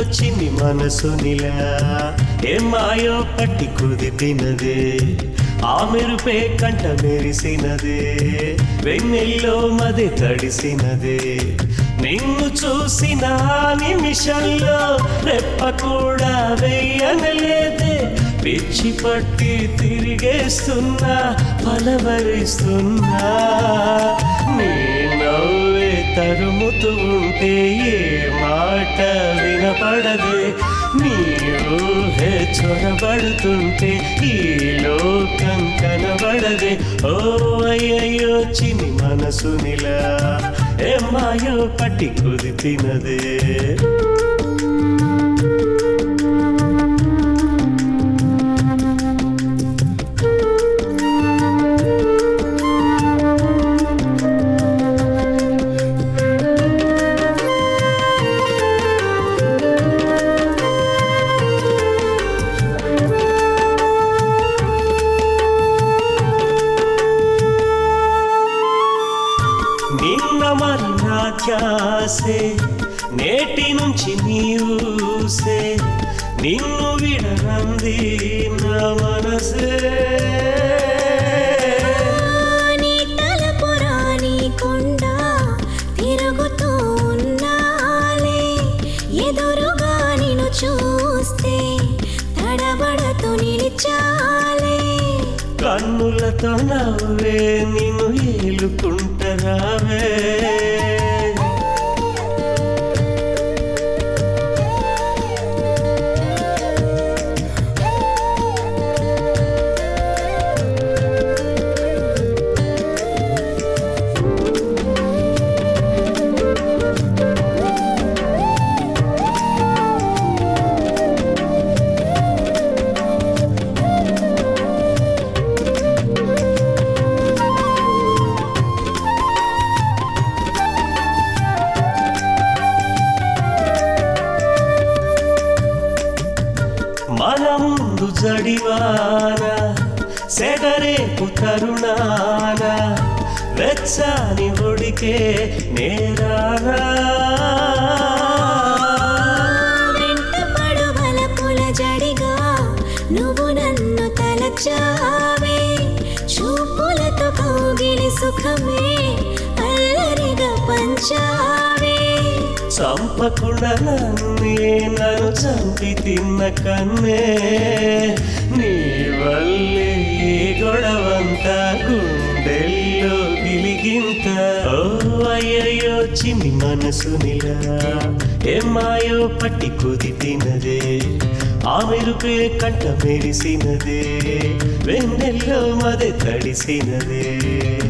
చిన్ని మనసు నిలా ఏమాయో పట్టి కుదిపినదే ఆ మెరుపే కంట మెరిసినదే వెన్నెల్లో మది తడిసినదే నిన్ను చూసిన ఆ నిమిషంలో రెప్ప కూడా వెయ్యనలేదే పిచ్చి పట్టి తిరిగేస్తున్నా పలవరిస్తున్నా నీ నవ్వే తరుముతూ ఉంటే ఏ మాట వినపడదే నీ ఊహే చొరబడుతుంటే ఈ లోకం కనబడదే ఓ అయ్యయ్యో చిన్ని మనసు నిలా ఏమాయో పట్టి కుదిపినదే నిన్న మన్నా ధ్యాసే నేటి నుంచి నీవుసే నిన్ను విడరంది నా మనసే నీ తలపు రానీకుండా తిరుగుతూ ఉన్నాలే ఎదురుగా నిన్ను చూస్తే తడబడుతూ నిలిచాలే కన్నులతో నవ్వే నిన్ను ఏలుకుంటరావే మన ముందు జడివాన సెగరేపు తరుణాన వెచ్చని ఒడికే నేరానా వెంట పడువల పుల జడిగా నువ్వు నన్ను తలచావే చూపులతో కౌగిలి సుఖమే అల్లరిగా పంచావే చంపకుండా నన్నే నన్ను చంపి తిన్న కన్నే నీ వల్లే ఈ గొడవంతా గుండెల్లో గిలిగింత ఓ అయ్యయ్యో చిన్ని మనసు నిలా ఏమాయో పట్టి కుదిపినదే ఆ మెరుపే కంట మెరిసినదే వెన్నెల్లో మదే తడిసినదే